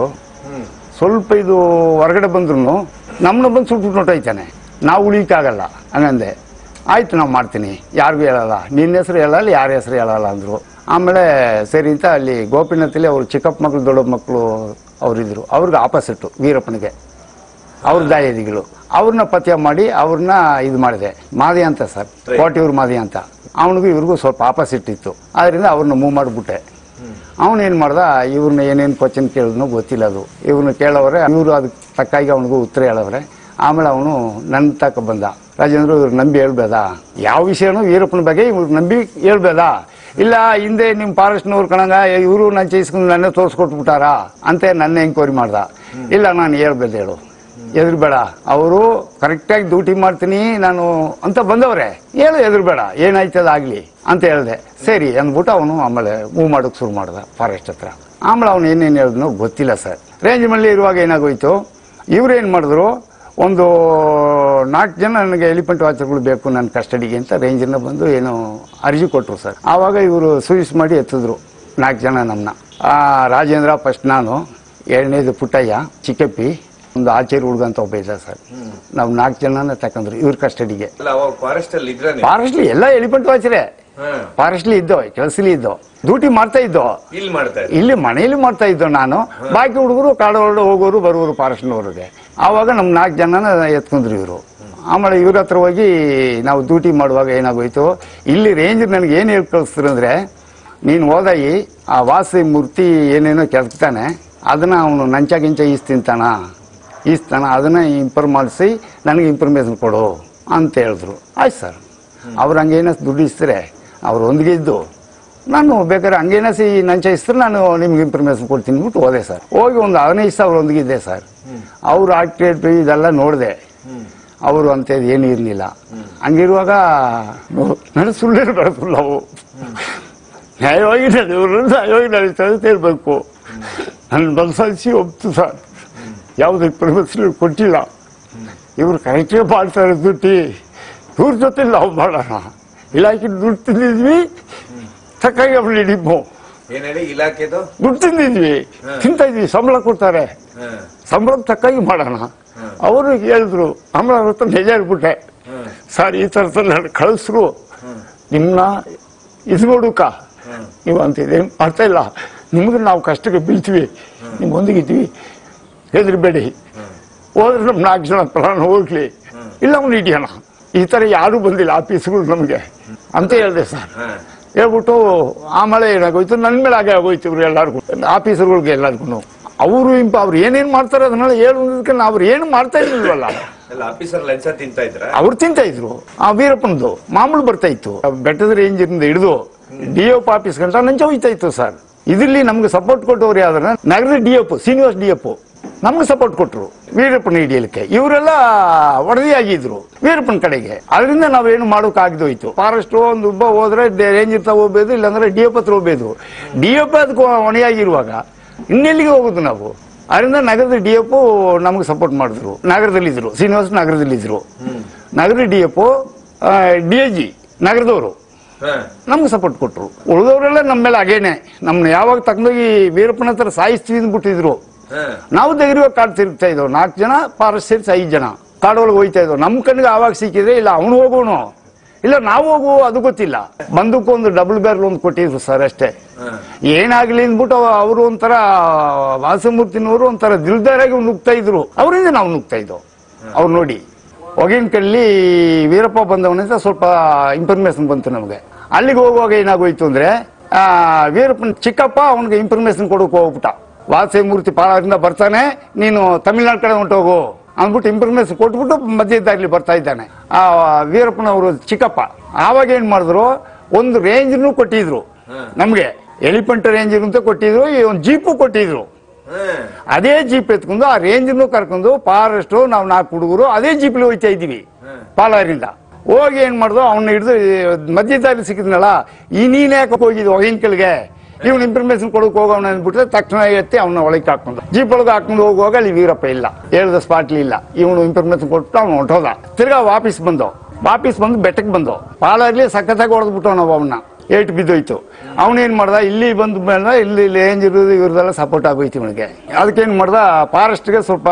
ಸ್ವಲ್ಪ ಇದು ಹೊರಗಡೆ ಬಂದ್ರು ನಮ್ಮನ್ನ ಬಂದು ಸುಟ್ಬಿಟ್ಟು ಹೊಟ್ಟೋಯ್ತಾನೆ ನಾವು ಉಳಿಯಕ್ಕಾಗಲ್ಲ ಹಂಗಂದೆ ಆಯ್ತು ನಾವು ಮಾಡ್ತೀನಿ ಯಾರಿಗೂ ಹೇಳಲ್ಲ ನಿನ್ನ ಹೆಸರು ಹೇಳಲ್ಲ ಯಾರ ಹೆಸರು ಹೇಳಲ್ಲ ಅಂದರು ಆಮೇಲೆ ಸರಿ ಅಂತ ಅಲ್ಲಿ ಗೋಪಿನಾಥಲ್ಲಿ ಅವ್ರು ಚಿಕ್ಕಪ್ಪ ಮಕ್ಕಳು ದೊಡ್ಡ ಮಕ್ಕಳು ಅವರಿದ್ರು ಅವ್ರಿಗೆ ಆಪೋಸಿಟ್ಟು ವೀರಪ್ಪನಿಗೆ ಅವ್ರ ದಾಯಾದಿಗಳು ಅವ್ರನ್ನ ಪಥ್ಯ ಮಾಡಿ ಅವ್ರನ್ನ ಇದು ಮಾಡಿದೆ ಮಾದಿ ಅಂತ ಸರ್ ಕೋಟಿಯೂರ್ ಮಾದಿ ಅಂತ ಅವನಿಗೂ ಇವ್ರಿಗೂ ಸ್ವಲ್ಪ ಆಪೋಸಿಟ್ ಇತ್ತು ಅದರಿಂದ ಅವ್ರನ್ನ ಮೂವ್ ಮಾಡಿಬಿಟ್ಟೆ ಅವನು ಏನು ಮಾಡ್ದ ಇವ್ರನ್ನ ಏನೇನು ಕ್ವಶನ್ ಕೇಳಿದ್ನೋ ಗೊತ್ತಿಲ್ಲ ಅದು ಇವ್ರನ್ನ ಕೇಳವ್ರೆ ಇವರು ಅದಕ್ಕೆ ತಕ್ಕಾಗಿ ಅವನಿಗೂ ಉತ್ತರ ಹೇಳವ್ರೆ ಆಮೇಲೆ ಅವನು ನನ್ನ ತಕ್ಕ ಬಂದ ರಾಜೇಂದ್ರ ಇವ್ರು ನಂಬಿ ಹೇಳ್ಬೇದ ಯಾವ ವಿಷಯನೂ ವೀರಪ್ಪನ ಬಗ್ಗೆ ಇವ್ರು ನಂಬಿ ಹೇಳ್ಬೇದ ಇಲ್ಲ ಹಿಂದೆ ನಿಮ್ಮ ಫಾರೆಸ್ಟ್ನವ್ರು ಕಣಂಗ ಇವರು ನಾನು ಚೇಸ್ಕೊಂಡು ನನ್ನೇ ತೋರಿಸ್ಕೊಟ್ಬಿಟ್ಟಾರ ಅಂತ ನನ್ನ ಎಂಕ್ವೈರಿ ಮಾಡ್ದ ಇಲ್ಲ ನಾನು ಹೇಳ್ಬೇಡ ಹೇಳು ಎದುರುಬೇಡ ಅವರು ಕರೆಕ್ಟಾಗಿ ಡ್ಯೂಟಿ ಮಾಡ್ತೀನಿ ನಾನು ಅಂತ ಬಂದವ್ರೆ ಹೇಳು ಎದುರುಬೇಡ ಏನಾಯ್ತದ ಆಗ್ಲಿ ಅಂತ ಹೇಳ್ದೆ ಸರಿ ಅಂದ್ಬಿಟ್ಟು ಅವನು ಆಮೇಲೆ ಮೂವ್ ಮಾಡೋಕೆ ಶುರು ಮಾಡ್ದ ಫಾರೆಸ್ಟ್ ಹತ್ರ ಆಮೇಲೆ ಅವನು ಏನೇನು ಹೇಳಿದ್ನೋ ಗೊತ್ತಿಲ್ಲ ಸರ್ ರೇಂಜ್ ಮಲ್ಲಿ ಇರುವಾಗ ಏನಾಗೋಯ್ತು ಇವ್ರು ಏನು ಮಾಡಿದ್ರು ಒಂದು ನಾಲ್ಕು ಜನ ನನಗೆ ಎಲಿಫೆಂಟ್ ವಾಚರ್ಗಳು ಬೇಕು ನನ್ನ ಕಸ್ಟಡಿಗೆ ಅಂತ ರೇಂಜರ್ನ ಬಂದು ಏನೋ ಅರ್ಜಿ ಕೊಟ್ಟರು ಸರ್ ಆವಾಗ ಇವರು ಸೂಯಿಸ್ ಮಾಡಿ ಎತ್ತಿದ್ರು ನಾಲ್ಕು ಜನ ನಮ್ಮನ್ನ ಆ, ರಾಜೇಂದ್ರ ಫಸ್ಟ್ ನಾನು ಎರಡನೇದು ಪುಟ್ಟಯ್ಯ ಚಿಕ್ಕಪ್ಪಿ ಒಂದು ಆಚೇರಿ ಹುಡುಗ ಅಂತ ಒಬ್ಬ ಇದ್ದ ಸರ್ ನಾವು ನಾಲ್ಕು ಜನನ ತಕೊಂಡ್ರು ಇವ್ರ ಕಸ್ಟಡಿಗೆ ಅಲ್ಲ ಅವಾಗ ಫಾರೆಸ್ಟ್ ಅಲ್ಲಿ ಇದ್ರ ಫಾರೆಸ್ಟ್ಲಿ ಎಲ್ಲ ಎಲಿಫೆಂಟ್ ವಾಚರೇ ಫಾರೆಸ್ಟ್ಲಿ ಇದ್ದೋ ಕೆಲಸಲಿ ಇದ್ದೋ ಡ್ಯೂಟಿ ಮಾಡ್ತಾ ಇದ್ದೋ ಇಲ್ಲಿ ಮಾಡ್ತಾ ಇದ್ರು ಇಲ್ಲಿ ಮನೆಯಲ್ಲಿ ಮಾಡ್ತಾ ಇದ್ದೋ ನಾನು ಬಾಕಿ ಹುಡುಗರು ಕಾಡು ಹೊರಡು ಹೋಗೋರು ಬರುವರು ಫಾರೆಸ್ಟ್ನವ್ರಿಗೆ ಆವಾಗ ನಮ್ಮ ನಾಲ್ಕು ಜನನ ಎತ್ಕೊಂಡ್ರು ಇವರು ಆಮೇಲೆ ಇವ್ರ ಹತ್ರ ಹೋಗಿ ನಾವು ಡ್ಯೂಟಿ ಮಾಡುವಾಗ ಏನಾಗೋಯ್ತು ಇಲ್ಲಿ ರೇಂಜ್ ನನಗೆ ಏನು ಹೇಳಿ ಕಳಿಸ್ತಾರೆ ಅಂದ್ರೆ ನೀನು ಹೋದಾಗಿ ಆ ವಾಸಿ ಮೂರ್ತಿ ಏನೇನೋ ಕೆಲ್ತಾನೆ ಅದನ್ನ ಅವನು ನಂಚ ಗಿಂಚ ಈಸ್ ತಿಂತಾನ ಈಸ್ತಾನ ಅದನ್ನ ಇಂಪರ್ ಮಾಡಿಸಿ ನನಗೆ ಇನ್ಫಾರ್ಮೇಶನ್ ಕೊಡು ಅಂತ ಹೇಳಿದ್ರು ಆಯ್ತು ಸರ್ ಅವ್ರು ಹಂಗೇನ ದುಡ್ಡು ಇಸ್ತಾರೆ ಅವ್ರು ಒಂದಿಗೆ ಇದ್ದು ನಾನು ಬೇಕಾದ್ರೆ ಹಂಗೇನಸಿ ನಂಚ ಇಸ್ತಾರೆ ನಾನು ನಿಮ್ಗೆ ಇನ್ಫಾರ್ಮೇಶನ್ ಕೊಡ್ತೀನಿ ಅಂದ್ಬಿಟ್ಟು ಹೋದೆ ಸರ್ ಹೋಗಿ ಒಂದು ಹದಿನೈದು ಸಾವಿರ ಒಂದಿಗಿದ್ದೆ ಸರ್ ಅವ್ರು ಆಕ್ಟಿವೇಟ್ ಇದೆಲ್ಲ ನೋಡಿದೆ ಅವರು ಅಂತೇಳಿ ಏನು ಇರಲಿಲ್ಲ ಹಂಗಿರುವಾಗ ನನ್ನ ಸುಳ್ಳು ಬೆಳೆದಿಲ್ಲ ಅವು ನ್ಯಾಯವಾಗಿ ನಡೆಯವರು ನ್ಯಾಯವಾಗಿ ನಡೀತಾರೆ ಅಂತ ಹೇಳ್ಬೇಕು ನನ್ನ ಮನಸ್ಸಾಕ್ಷಿ ಒಪ್ತು ಸರ್ ಯಾವುದೇ ಪರ್ಮಿಷನ್ ಕೊಟ್ಟಿಲ್ಲ ಇವರು ಕರೆಕ್ಟಾಗಿ ಮಾಡ್ತಾರೆ ದುಡ್ಡಿ ಇವ್ರ ಜೊತೆ ನಾವು ಮಾಡೋಣ ಇಲಾಖೆ ದುಡ್ಡು ತಿಂದಿದ್ವಿ ತಕ್ಕಾಗಿ ಅವ್ರು ಹಿಡಿಮು ಏನ್ ಹೇಳಿ ಇಲಾಖೆದು ದುಡ್ಡು ತಿಂದಿದ್ವಿ ತಿಂತಾ ಇದ್ವಿ ಸಂಬಳ ಕೊಡ್ತಾರೆ ಸಂಬಳ ತಕ್ಕಾಗಿ ಮಾಡೋಣ ಅವರು ಹೇಳಿದ್ರು ಆಮೇಲೆ ಅವ್ರ ಹತ್ರ ನಿಜ ಹೇಳ್ಬಿಟ್ಟೆ ಸರ್ ಈ ಥರದಲ್ಲಿ ನಾನು ಕಳಿಸ್ರು ನಿಮ್ಮನ್ನ ಇದು ನೋಡುಕ ನೀವು ಅಂತ ಇದೇನು ಮಾಡ್ತಾ ಇಲ್ಲ ನಿಮ್ಗೆ ನಾವು ಕಷ್ಟಕ್ಕೆ ಬೀಳ್ತೀವಿ ನಿಮ್ಗೊಂದಿಗಿದ್ದೀವಿ ಹೆದರ್ಬೇಡಿ ಹೋದ್ರೆ ನಮ್ಮ ನಾಲ್ಕು ಜನ ಪ್ರಾಣ ಹೋಗ್ಲಿ ಇಲ್ಲ ಅವ್ನು ಹಿಡಿಯೋಣ ಈ ಥರ ಯಾರೂ ಬಂದಿಲ್ಲ ಆಫೀಸ್ಗಳು ನಮಗೆ ಅಂತ ಹೇಳಿದೆ ಸರ್ ಹೇಳ್ಬಿಟ್ಟು ಆಮೇಲೆ ಏನಾಗೋಯ್ತು ನನ್ನ ಮೇಲೆ ಹಾಗೆ ಆಗೋಯ್ತು ಇವ್ರು ಎಲ್ಲರಿಗೂ ಆಫೀಸರ್ಗಳಿಗೆ ಎಲ್ಲರಿಗೂ ಅವರು ಇಂಪ ಅವ್ರು ಏನೇನು ಮಾಡ್ತಾರೆ ಅದನ್ನೆಲ್ಲ ಹೇಳೋದಕ್ಕೆ ನಾವು ಅವ್ರು ಏನು ಮಾಡ್ತಾ ಇರ್ಲಿಲ್ವಲ್ಲ ಅಲ್ಲ ಆಫೀಸರ್ ಲಂಚ ತಿಂತಾ ಇದ್ರ ಅವ್ರು ತಿಂತ ಇದ್ರು ಆ ವೀರಪ್ಪನದು ಮಾಮೂಲು ಬರ್ತಾ ಇತ್ತು ಆ ಬೆಟ್ಟದ ರೇಂಜಿಂದ ಹಿಡಿದು ಡಿ ಎಫ್ ಆಫೀಸ್ ಗಂಟ ನಂಚ ಹೋಯ್ತಾ ಇತ್ತು ಸರ್ ಇದ್ರಲ್ಲಿ ನಮ್ಗೆ ಸಪೋರ್ಟ್ ಕೊಟ್ಟವ್ರು ಯಾವ್ದಾರ ನಗರ D F Srinivas D F ನಮ್ಗೆ ಸಪೋರ್ಟ್ ಕೊಟ್ರು ವೀರಪ್ಪನ ಹಿಡಿಯಲಿಕ್ಕೆ ಇವರೆಲ್ಲ ವರದಿಯಾಗಿದ್ರು ವೀರಪ್ಪನ ಕಡೆಗೆ ಅದರಿಂದ ನಾವೇನು ಮಾಡೋಕ್ಕಾಗದೋಯ್ತು ಫಾರೆಸ್ಟ್ ಒಂದು ಒಬ್ಬ ಹೋದ್ರೆ ರೇಂಜ್ ಇರ್ತಾ ಹೋಗ್ಬೋದು ಇಲ್ಲಾಂದ್ರೆ ಡಿ ಎಫ್ ಹತ್ರ ಹೋಗ್ಬೋದು ಡಿ ಎಫ್ ಅದಕ್ಕೆ ಹೊಣೆಯಾಗಿರುವಾಗ ಇನ್ನೆಲ್ಲಿಗೆ ಹೋಗುದು ನಾವು ಅದರಿಂದ ನಗರದ ಡಿ ಎಫ್ ನಮಗೆ ಸಪೋರ್ಟ್ ಮಾಡಿದ್ರು ನಗರದಲ್ಲಿದ್ರು ಶ್ರೀನಿವಾಸ ನಗರದಲ್ಲಿದ್ರು ನಗರದ D F D A G ನಗರದವರು ನಮ್ಗೆ ಸಪೋರ್ಟ್ ಕೊಟ್ರು ಉಳಿದವರೆಲ್ಲ ನಮ್ಮ ಮೇಲೆ ಹಾಗೇನೆ ನಮ್ಮನ್ನ ಯಾವಾಗ ತಗೊಂಡೋಗಿ ವೀರಪ್ಪನ ಹತ್ರ ಸಾಯಿಸ್ತೀವಿ ಅಂದ್ಬಿಟ್ಟಿದ್ರು ನಾವು ತೆಗಿರುವ ಕಾಡು ತಿರುಗ್ತಾ ಇದ್ದವು ನಾಲ್ಕು ಜನ ಫಾರೆಸ್ಟ್ ಸೇರಿಸಿ ಐದು ಜನ ಕಾಡೊಳಗೆ ಹೋಯ್ತಾ ಇದ್ದವು ನಮ್ಮ ಕಣ್ಣಿಗೆ ಆವಾಗ ಸಿಕ್ಕಿದ್ರೆ ಇಲ್ಲ ಅವನು ಹೋಗೋನು ಇಲ್ಲ ನಾವು ಹೋಗುವ ಅದು ಗೊತ್ತಿಲ್ಲ ಬಂದಕ್ಕೆ ಒಂದು ಡಬಲ್ ಬ್ಯಾರಲ್ ಒಂದು ಕೊಟ್ಟಿದ್ರು ಸರ್ ಅಷ್ಟೇ ಏನಾಗ್ಲಿ ಅಂದ್ಬಿಟ್ಟು ಅವರು ಒಂಥರ ವಾಸಮೂರ್ತಿನವರು ಒಂಥರ ದಿಲ್ದಾರಾಗಿ ನುಗ್ತಾ ಇದ್ರು ಅವರಿಂದ ನಾವು ನುಗ್ತಾ ಇದ್ದೋ ಅವ್ರು ನೋಡಿ ಹೊಗಿನ ಕಲ್ಲಿ ವೀರಪ್ಪ ಬಂದವನಿಂದ ಸ್ವಲ್ಪ ಇನ್ಫಾರ್ಮೇಶನ್ ಬಂತು ನಮಗೆ ಅಲ್ಲಿಗೆ ಹೋಗುವಾಗ ಏನಾಗೋಯ್ತು ಅಂದ್ರೆ ಆ, ವೀರಪ್ಪನ ಚಿಕ್ಕಪ್ಪ ಅವನಿಗೆ ಇನ್ಫಾರ್ಮೇಶನ್ ಕೊಡೋಕೆ ಹೋಗ್ಬಿಟ್ಟ ವಾಸೆ ಮೂರ್ತಿ ಪಾಳದಿಂದ ಬರ್ತಾನೆ ನೀನು ತಮಿಳ್ನಾಡು ಕಡೆ ಹೊಂಟೋಗು ಅಂದ್ಬಿಟ್ಟು ಇನ್ಫಾರ್ಮೇಶನ್ ಕೊಟ್ಬಿಟ್ಟು ಮಧ್ಯದಾಗ್ಲಿ ಬರ್ತಾ ಇದ್ದಾನೆ ಆ ವೀರಪ್ಪನವರು ಚಿಕ್ಕಪ್ಪ ಆವಾಗ ಏನ್ ಮಾಡಿದ್ರು ಒಂದು ರೇಂಜ್ನು ಕೊಟ್ಟಿದ್ರು ನಮ್ಗೆ ಎಲಿಫೆಂಟ್ ರೇಂಜ್ ಅಂತ ಕೊಟ್ಟಿದ್ರು ಈ ಒಂದು ಜೀಪು ಕೊಟ್ಟಿದ್ರು ಅದೇ ಜೀಪ್ ಎತ್ಕೊಂಡು ಆ ರೇಂಜ್ನು ಕರ್ಕೊಂಡು ಫಾರೆಸ್ಟ್ ನಾವು ನಾಲ್ಕು ಹುಡುಗರು ಅದೇ ಜೀಪ್ಲಿ ಹೋಯ್ತಾ ಇದ್ದೀವಿ ಪಾಲಾರಿಂದ ಹೋಗಿ ಏನ್ ಮಾಡ್ದು ಅವನ್ನ ಹಿಡಿದು ಮಧ್ಯದಲ್ಲಿ ಸಿಕ್ಕಿದ್ನಲ್ಲ ಈ ನೀನ್ ಯಾಕೆ ಹೋಗಿದ್ದು ಹೊಗಿನ್ಕಲ್ಗೆ ಇವ್ನು ಇನ್ಫಾರ್ಮೇಶನ್ ಕೊಡಕ್ ಹೋಗೋಣ ಅಂದ್ಬಿಟ್ರೆ ತಕ್ಷಣ ಎತ್ತಿ ಅವನ ಒಳಗೆ ಹಾಕೊಂಡು ಜೀಪ್ ಒಳಗೆ ಹಾಕೊಂಡು ಹೋಗುವಾಗ ಅಲ್ಲಿ ವೀರಪ್ಪ ಇಲ್ಲ ಹೇಳ್ದ ಸ್ಪಾಟ್ಲಿ ಇಲ್ಲ ಇವನು ಇನ್ಫಾರ್ಮೇಶನ್ ಕೊಟ್ಟು ಅವ್ನು ಹೊಂಟೋದ ತಿರ್ಗಾ ವಾಪಸ್ ಬಂದು ವಾಪಸ್ ಬಂದು ಬೆಟ್ಟಕ್ಕೆ ಬಂದು ಪಾಲಾಗ್ಲಿ ಸಖತ್ತಾಗಿ ಹೊಡೆದ್ಬಿಟ್ಟು ನಾವು ಅವನ್ನ ಏಟ್ ಬಿದ್ದೋಯ್ತು ಅವನೇನ್ ಮಾಡ್ದ ಇಲ್ಲಿ ಬಂದ ಮೇಲೆ ಇಲ್ಲಿ ರೇಂಜ್ ಇರೋದು ಇವ್ರದೆಲ್ಲ ಸಪೋರ್ಟ್ ಆಗೋಯ್ತು ಇವನಿಗೆ ಅದಕ್ಕೇನ್ ಮಾಡ್ದ ಫಾರೆಸ್ಟ್ಗೆ ಸ್ವಲ್ಪ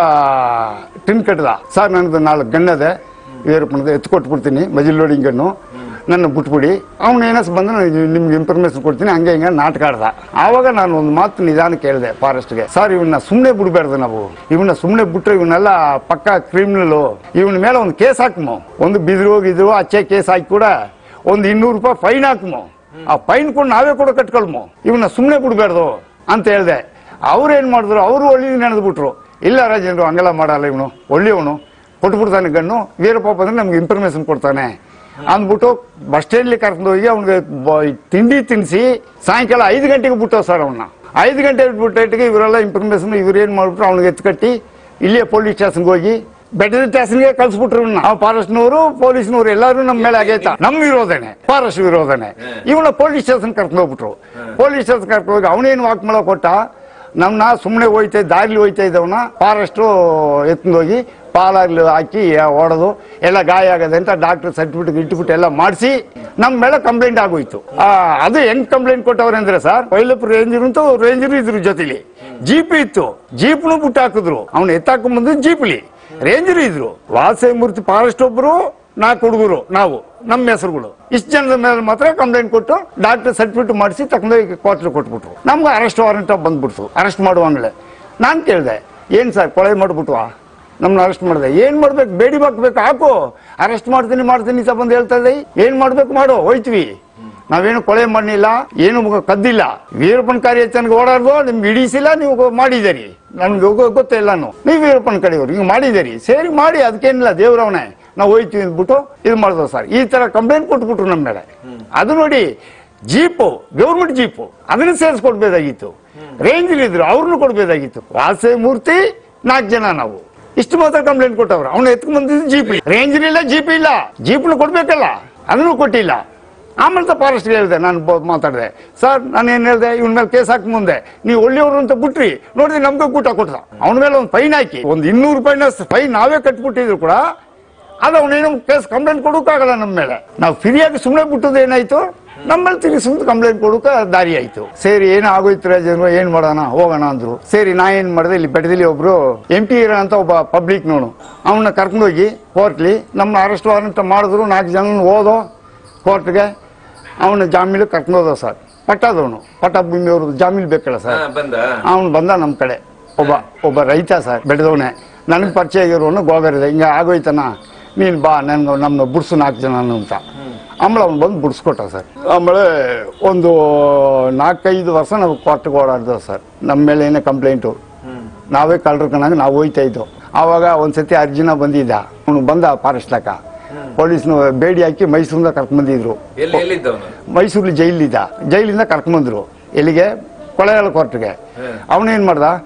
ಟಿನ್ ಕಟ್ಟದ ಸರ್ ನನದು ನಾಲ್ಕು ಗಣ್ಣದೆ ವೀರಪ್ಪನದು ಎತ್ತು ಕೊಟ್ಬಿಡ್ತೀನಿ ಮಜಿಲ್ ಲೋಡಿಂಗ್ ಗಣ್ಣು ನನ್ನ ಬಿಟ್ಬಿಡಿ ಅವ್ನು ಏನಸ್ ಬಂದ್ರೆ ನಾನು ನಿಮ್ಗೆ ಇನ್ಫಾರ್ಮೇಶನ್ ಕೊಡ್ತೀನಿ ಹಂಗೆ ಹಿಂಗೆ ನಾಟಕ ಆಡ್ದ ಆವಾಗ ನಾನು ಒಂದು ಮಾತು ನಿಧಾನ ಕೇಳಿದೆ ಫಾರೆಸ್ಟ್ಗೆ ಸರ್ ಇವನ್ನ ಸುಮ್ಮನೆ ಬಿಡಬಾರ್ದು ನಾವು ಇವನ್ನ ಸುಮ್ಮನೆ ಬಿಟ್ರೆ ಇವನ್ನೆಲ್ಲ ಪಕ್ಕ ಕ್ರಿಮಿನಲ್ ಇವನ ಮೇಲೆ ಒಂದು ಕೇಸ್ ಹಾಕ್ಮೋ ಒಂದು ಬಿದ್ರು ಹೋಗಿದ್ರು ಅಚ್ಚೆ ಕೇಸ್ ಹಾಕಿ ಕೂಡ ಒಂದು ಇನ್ನೂರು ರೂಪಾಯಿ ಫೈನ್ ಹಾಕ್ಮೋ ಆ ಫೈನ್ ಕೊಂಡು ನಾವೇ ಕೂಡ ಕಟ್ಕೊಳ್ಮೋ ಇವನ್ನ ಸುಮ್ಮನೆ ಬಿಡಬಾರ್ದು ಅಂತ ಹೇಳ್ದೆ ಅವ್ರು ಏನ್ ಮಾಡಿದ್ರು ಅವರು ಒಳ್ಳೆ ನೆನೆದ್ಬಿಟ್ರು ಇಲ್ಲ ರಾಜೇಂದ್ರ ಹಂಗೆಲ್ಲ ಮಾಡಲ್ಲ ಇವನು ಒಳ್ಳೆಯವನು ಕೊಟ್ಬಿಡ್ತಾನೆ ಗಣ್ಣು ವೀರಪ್ಪ ಬಂದ್ರೆ ನಮ್ಗೆ ಇನ್ಫಾರ್ಮೇಶನ್ ಕೊಡ್ತಾನೆ ಅಂದ್ಬಿಟ್ಟು ಬಸ್ ಸ್ಟ್ಯಾಂಡ್ಲಿ ಕರ್ಕೊಂಡು ಹೋಗಿ ಅವ್ನಿಗೆ ತಿಂಡಿ ತಿನ್ನಿಸಿ ಸಾಯಂಕಾಲ ಐದು ಗಂಟೆಗೆ ಬಿಟ್ಟೋ ಸರ್ ಅವನ್ನ ಐದು ಗಂಟೆ ಬಿಟ್ಟಿಗೆ ಇವರೆಲ್ಲ ಇನ್ಫಾರ್ಮೇಶನ್ ಇವ್ರು ಏನ್ ಮಾಡ್ಬಿಟ್ರು ಅವ್ನಿಗೆ ಎತ್ಕಟ್ಟಿ ಇಲ್ಲೇ ಪೊಲೀಸ್ ಸ್ಟೇಷನ್ಗೆ ಹೋಗಿ ಬೆಟ್ಟದ ಸ್ಟೇಷನ್ಗೆ ಕಳ್ಸ್ಬಿಟ್ರು ಇವ್ನ. ಆ ಫಾರೆಸ್ಟ್ನವರು ಪೊಲೀಸ್ನವರು ಎಲ್ಲರೂ ನಮ್ಮ ಮೇಲೆ ಆಗೈತ ನಮ್ಮ ವಿರೋಧನೆ ಫಾರೆಸ್ಟ್ ವಿರೋಧನೆ ಇವನ ಪೊಲೀಸ್ ಸ್ಟೇಷನ್ ಕರ್ಕೊಂಡು ಹೋಗ್ಬಿಟ್ರು ಪೊಲೀಸ್ ಸ್ಟೇಷನ್ ಕರ್ಕೊಂಡು ಹೋಗಿ ಅವನೇನು ವಾಕ್ ಮಾಡೋ ಕೊಟ್ಟ ನಮ್ಮನ್ನ ಸುಮ್ಮನೆ ಹೋಯ್ತಾ ದಾರಿಲಿ ಹೋಯ್ತಾ ಇದ್ದವನ ಫಾರೆಸ್ಟು ಎತ್ಕೊಂಡು ಹೋಗಿ ಪಾಲಾಗ್ಲಿ ಹಾಕಿ ಹೊಡೆದು ಎಲ್ಲ ಗಾಯ ಆಗದೆ ಅಂತ ಡಾಕ್ಟರ್ ಸರ್ಟಿಫಿಕೇಟ್ ಇಟ್ಬಿಟ್ಟು ಎಲ್ಲ ಮಾಡಿಸಿ ನಮ್ಮ ಮೇಲೆ ಕಂಪ್ಲೇಂಟ್ ಆಗೋಯ್ತು ಆ, ಅದು ಹೆಂಗ್ ಕಂಪ್ಲೇಂಟ್ ಕೊಟ್ಟವ್ರೆ ಅಂದ್ರೆ ಸರ್ ವೈಲಪ್ ರೇಂಜರ್ ಅಂತ ರೇಂಜರ್ ಇದ್ರು ಜೊತೆಲಿ ಜೀಪ್ ಇತ್ತು ಜೀಪ್ನು ಬಿಟ್ಟು ಹಾಕಿದ್ರು ಅವ್ನು ಎತ್ತಾಕೊಂಡ್ ಬಂದು ಜೀಪ್ಲಿ ರೇಂಜರ್ ಇದ್ರು ವಾಸೆ ಮೂರ್ತಿ ಫಾರೆಸ್ಟ್ ಒಬ್ರು ನಾಲ್ಕು ಹುಡುಗರು ನಾವು ನಮ್ಮ ಹೆಸರುಗಳು ಇಷ್ಟು ಜನದ ಮೇಲೆ ಮಾತ್ರ ಕಂಪ್ಲೇಂಟ್ ಕೊಟ್ಟು ಡಾಕ್ಟರ್ ಸರ್ಟಿಫಿಕೇಟ್ ಮಾಡಿಸಿ ತಗೊಂಡೋಗಿ ಕೋರ್ಟ್ಲಿ ಕೊಟ್ಬಿಟ್ರು ನಮ್ಗೆ ಅರೆಸ್ಟ್ ವಾರೆಂಟ್ ಬಂದ್ಬಿಡ್ತು ಅರೆಸ್ಟ್ ಮಾಡುವಾಗಲೇ ನಾನು ಕೇಳಿದೆ ಏನ್ ಸರ್ ಕೊಲೆ ಮಾಡ್ಬಿಟ್ವಾ ನಮ್ಮನ್ನ ಅರೆಸ್ಟ್ ಮಾಡಿದೆ ಏನ್ ಮಾಡ್ಬೇಕು ಬೇಡಿ ಬಾಕ್ಬೇಕು ಹಾಕು ಅರೆಸ್ಟ್ ಮಾಡ್ತೀನಿ ಮಾಡ್ತೀನಿ ಅಂತ ಬಂದು ಹೇಳ್ತಾ ಇದ್ದೆ ಏನ್ ಮಾಡ್ಬೇಕು ಮಾಡು ಹೋಯ್ತೀವಿ ನಾವೇನು ಕೊಲೆ ಮಾಡಲಿಲ್ಲ ಏನು ಕದ್ದಿಲ್ಲ ವೀರಪ್ಪನ ಕಾರ್ಯಾಚರಣೆಗೆ ಓಡಾಡ್ದು ನಿಮ್ಗೆ ಹಿಡಿಸಿಲ್ಲ ನೀವು ಮಾಡಿದ್ದೀರಿ ನನ್ಗೆ ಗೊ- ಗೊತ್ತೇ ಇಲ್ಲಾನು ನೀವು ವೀರಪ್ಪನ ಕಡೆಯವ್ರು ಹಿಂಗೆ ಮಾಡಿದ್ದೀರಿ ಸೇರಿ ಮಾಡಿ ಅದಕ್ಕೇನಿಲ್ಲ ದೇವ್ರವನೇ ನಾವು ಹೋಯ್ತೀವಿ ಅಂದ್ಬಿಟ್ಟು ಇದು ಮಾಡಿದ್ರು ಸರ್ ಈ ತರ ಕಂಪ್ಲೇಂಟ್ ಕೊಟ್ಬಿಟ್ರು ನಮ್ಮ ಮೇಲೆ ಅದು ನೋಡಿ ಜೀಪು ಗೌರ್ಮೆಂಟ್ ಜೀಪು ಅದನ್ನ ಸೇರಿಸ್ಕೊಡ್ಬೇಕಾಗಿತ್ತು ರೇಂಜ್ ಇದ್ರು ಅವ್ರನ್ನು ಕೊಡ್ಬೇಕಾಗಿತ್ತು ವಾಸೆ ಮೂರ್ತಿ ನಾಲ್ಕು ಜನ ನಾವು ಇಷ್ಟು ಮಾತ್ರ ಕಂಪ್ಲೇಂಟ್ ಕೊಟ್ಟವ್ರು ಅವ್ನು ಎತ್ಕೊಂಡ್ ಬಂದಿದ್ದು ಜೀಪ್ ರೇಂಜ್ ಇಲ್ಲ ಜೀಪ್ ಇಲ್ಲ ಜೀಪ್ನು ಕೊಡ್ಬೇಕಲ್ಲ ಅದನ್ನು ಕೊಟ್ಟಿಲ್ಲ ಆಮೇಲೆ ಫಾರೆಸ್ಟ್ ಹೇಳಿದೆ ನಾನು ಬ- ಮಾತಾಡಿದೆ ಸರ್ ನಾನು ಏನ್ ಹೇಳಿದೆ ಇವನ ಮೇಲೆ ಕೇಸ್ ಹಾಕಿ ಮುಂದೆ ನೀವು ಒಳ್ಳೆಯವರು ಅಂತ ಬಿಟ್ರಿ ನೋಡಿದ್ರೆ ನಮ್ಗೆ ಕೂಟ ಕೊಟ್ಟ ಅವನ ಮೇಲೆ ಒಂದು ಫೈನ್ ಹಾಕಿ ಒಂದು ಇನ್ನೂರು ರೂಪಾಯಿನ ಫೈನ್ ನಾವೇ ಕಟ್ಬಿಟ್ಟಿದ್ರು ಕೂಡ ಅದು ಅವನೇನು ಕೇಸ್ ಕಂಪ್ಲೇಂಟ್ ಕೊಡೋಕ್ಕಾಗಲ್ಲ ನಮ್ಮ ಮೇಲೆ ನಾವು ಫ್ರೀಯಾಗಿ ಸುಮ್ಮನೆ ಬಿಟ್ಟದ್ದು ಏನಾಯ್ತು ನಮ್ಮಲ್ಲಿ ತಿರುಗಿ ಸುಮ್ಮನೆ ಕಂಪ್ಲೇಂಟ್ ಕೊಡೋಕೆ ದಾರಿ ಆಯ್ತು ಸರಿ ಏನು ಆಗೋಯ್ತು ರಾಜೇಂದ್ರ ಏನ್ ಮಾಡೋಣ ಹೋಗೋಣ ಅಂದ್ರು ಸರಿ ನಾ ಏನ್ ಮಾಡಿದೆ ಇಲ್ಲಿ ಬೆಟ್ಟದಲ್ಲಿ ಒಬ್ರು ಎಂ ಪಿ ಅಂತ ಒಬ್ಬ ಪಬ್ಲಿಕ್ ನೋಡು ಅವನ್ನ ಕರ್ಕೊಂಡೋಗಿ ಕೋರ್ಟ್ಲಿ ನಮ್ಮನ್ನ ಅರೆಸ್ಟ್ ವಾರಂಟ್ ಮಾಡಿದ್ರು ನಾಲ್ಕು ಜನ ಓದೋ ಕೋರ್ಟ್ಗೆ ಅವನ ಜಾಮೀನು ಕರ್ಕೊಂಡೋದ ಸರ್ ಪಟ್ಟದವನು ಪಟ್ಟ ಭೂಮಿಯವ್ರದ್ದು ಜಾಮೀನು ಬೇಕಲ್ಲ ಸರ್ ಬಂದ ಅವನು ಬಂದ ನಮ್ಮ ಕಡೆ ಒಬ್ಬ ಒಬ್ಬ ರೈತ ಸರ್ ಬೆಳೆದವನೇ ನನಗೆ ಪರಿಚಯ ಆಗಿರೋನು ಗೋಗರಿದೆ ಹಿಂಗೆ ಆಗೋಯ್ತನ ನೀನು ಬಾ ನನ್ಗೆ ನಮ್ಮನ್ನ ಬುಡ್ಸು ನಾಲ್ಕು ಜನ ಅಂತ ಆಮೇಲೆ ಅವ್ನು ಬಂದು ಬುಡ್ಸ್ಕೊಟ್ಟ ಸರ್ ಆಮೇಲೆ ಒಂದು ನಾಲ್ಕೈದು ವರ್ಷ ನಾವು ಕೋರ್ಟ್ಗೆ ಓಡಾಡ್ದು ಸರ್ ನಮ್ಮ ಮೇಲೆ ಏನೇ ಕಂಪ್ಲೇಂಟು ನಾವೇ ಕಳ್ರು ಕಣಂಗೆ ನಾವು ಹೋಯ್ತಾ ಇದ್ದೋ ಆವಾಗ ಒಂದ್ಸತಿ ಅರ್ಜುನ ಬಂದಿದ್ದ ಅವನು ಬಂದ ಫಾರೆಸ್ಟ್ ಲೆಕ್ಕ ಪೊಲೀಸ್ನು ಬೇಡಿ ಹಾಕಿ ಮೈಸೂರಿಂದ ಕರ್ಕೊಂಡ್ಬಂದಿದ್ರು ಎಲ್ಲಿ ಎಲ್ಲಿದ್ದವನು ಮೈಸೂರಲ್ಲಿ ಜೈಲಿದ್ದ ಜೈಲಿಂದ ಕರ್ಕೊಂಬಂದ್ರು ಎಲ್ಲಿಗೆ ಕೊಳೆಗಾಲ ಕೋರ್ಟ್ಗೆ ಅವನೇನ್ ಮಾಡ್ದ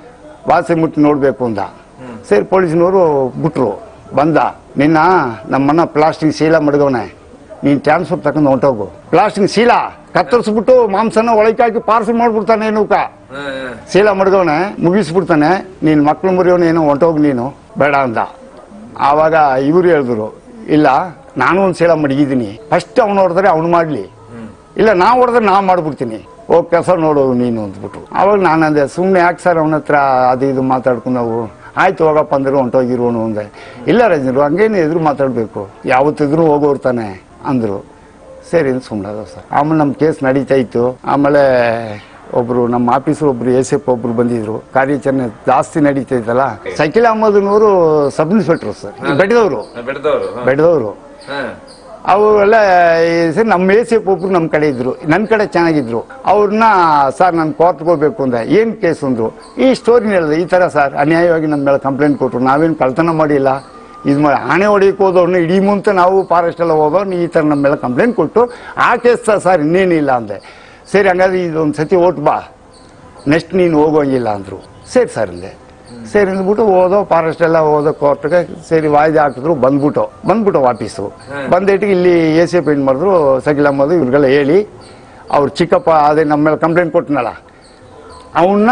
ವಾಸಿ ಮುಟ್ಟಿ ನೋಡ್ಬೇಕು ಅಂದ ಸರಿ ಪೊಲೀಸ್ನವರು ಬಿಟ್ರು ಬಂದ ನಿನ್ನ ನಮ್ಮನ್ನ ಪ್ಲಾಸ್ಟಿಕ್ ಶೀಲ ಮಡ್ಗವನೆ ನೀನ್ ಟ್ರಾನ್ಸ್ಫರ್ ತಗೊಂಡು ಹೊಂಟೋಗು ಪ್ಲಾಸ್ಟಿಕ್ ಶೀಲ ಕತ್ತರಿಸ್ಬಿಟ್ಟು ಮಾಂಸನ ಒಳಗೆ ಹಾಕಿ ಪಾರ್ಸಲ್ ಮಾಡ್ಬಿಡ್ತಾನೆ ನೂಕ ಶೀಲ ಮಡ್ಗವನೆ ಮುಗಿಸ್ಬಿಡ್ತಾನೆ ನೀನ್ ಮಕ್ಳು ಮುರಿಯೋನು ಏನೋ ಹೊಂಟೋಗು ನೀನು ಬೇಡ ಅಂದ ಆವಾಗ ಇವರು ಹೇಳಿದ್ರು ಇಲ್ಲ ನಾನು ಒಂದು ಶೀಲ ಮಡಗಿದ್ದೀನಿ ಫಸ್ಟ್ ಅವ್ನು ಹೊಡೆದ್ರೆ ಅವ್ನು ಮಾಡ್ಲಿ ಇಲ್ಲ ನಾ ಹೊಡೆದ್ರೆ ನಾ ಮಾಡ್ಬಿಡ್ತೀನಿ ಹೋಗಿ ಕೆಲಸ ನೋಡು ನೀನು ಅಂದ್ಬಿಟ್ಟು ಅವಾಗ ನಾನು ಅಂದೆ ಸುಮ್ಮನೆ ಯಾಕೆ ಸರ್ ಅವನ ಹತ್ರ ಅದು ಇದು ಮಾತಾಡ್ಕೊಂಡು ನಾವು ಆಯ್ತು ಹೋಗಪ್ಪ ಅಂದ್ರೆ ಹೊಂಟೋಗಿರೋನು ಅಂದೆ ಇಲ್ಲ ರಜನಿರು ಹಂಗೇನು ಎದುರು ಮಾತಾಡಬೇಕು ಯಾವತ್ತಿದ್ರು ಹೋಗೋರು ತಾನೆ ಅಂದರು ಸರಿ ಅಂತ ಸುಮ್ಮನೆ ಸರ್ ಆಮೇಲೆ ನಮ್ಮ ಕೇಸ್ ನಡೀತಾ ಇತ್ತು ಆಮೇಲೆ ಒಬ್ರು ನಮ್ಮ ಆಫೀಸರ್ ಒಬ್ರು ಎಸ್ ಎಫ್ ಒಬ್ರು ಬಂದಿದ್ರು ಕಾರ್ಯಾಚರಣೆ ಜಾಸ್ತಿ ನಡೀತಾ ಇತ್ತಲ್ಲ ಸೈಕಿಲ್ ಅಹಮದ್ನವರು ಸಬ್ ಇನ್ಸ್ಪೆಕ್ಟರ್ ಸರ್ ಬೆಟ್ಟದವರು ಬೆಳೆದವರು ಬೆಟ್ಟದವರು ಅವರೆಲ್ಲ ಸರಿ ನಮ್ಮ ಎ ಸಿ ಎಫ್ ಒಬ್ರು ನಮ್ಮ ಕಡೆ ಇದ್ರು ನನ್ನ ಕಡೆ ಚೆನ್ನಾಗಿದ್ರು ಅವ್ರನ್ನ ಸರ್ ನಾನು ಕೋರ್ಟ್ಗೆ ಹೋಗ್ಬೇಕು ಅಂದೆ ಏನು ಕೇಸ್ ಅಂದ್ರು ಈ ಸ್ಟೋರಿನ ಹೇಳಿದೆ ಈ ಥರ ಸರ್ ಅನ್ಯಾಯವಾಗಿ ನಮ್ಮ ಮೇಲೆ ಕಂಪ್ಲೇಂಟ್ ಕೊಟ್ಟರು ನಾವೇನು ಕಳ್ತನ ಮಾಡಿಲ್ಲ ಇದು ಮಾಡಿ ಆಣೆ ಹೊಡಿಯಕ್ಕೆ ಹೋದವ್ರನ್ನ ಇಡೀ ಮುಂತೆ ನಾವು ಫಾರೆಸ್ಟ್ ಎಲ್ಲ ಹೋದವ್ರನ್ನ ಈ ಥರ ನಮ್ಮ ಮೇಲೆ ಕಂಪ್ಲೇಂಟ್ ಕೊಟ್ಟು ಆ ಕೇಸ್ ಸರ್ ಇನ್ನೇನಿಲ್ಲ ಅಂದೆ ಸರಿ ಹಂಗಾದ್ರೆ ಇದೊಂದು ಸತಿ ಓಟ್ ಬಾ ನೆಕ್ಸ್ಟ್ ನೀನು ಹೋಗೋಂಗಿಲ್ಲ ಅಂದರು ಸರಿ ಸರ್ ಅಂದೆ ಸರಿ ಅಂದ್ಬಿಟ್ಟು ಹೋದೋ ಫಾರೆಸ್ಟ್ ಎಲ್ಲ ಹೋದೋ ಕೋರ್ಟ್ಗೆ ಸರಿ ವಾಯ್ದೆ ಹಾಕಿದ್ರು ಬಂದ್ಬಿಟ್ಟು ಬಂದ್ಬಿಟ್ಟು ವಾಪೀಸು ಬಂದೇಟಿಗೆ ಇಲ್ಲಿ ಎ ಸಿ ಎಫ್ ಏನು ಮಾಡಿದ್ರು ಸಕಿಲ್ ಅಹಮದ್ ಇವ್ರಿಗೆಲ್ಲ ಹೇಳಿ ಅವ್ರು ಚಿಕ್ಕಪ್ಪ ಅದೇ ನಮ್ಮ ಮೇಲೆ ಕಂಪ್ಲೇಂಟ್ ಕೊಟ್ಟನಲ್ಲ ಅವನ್ನ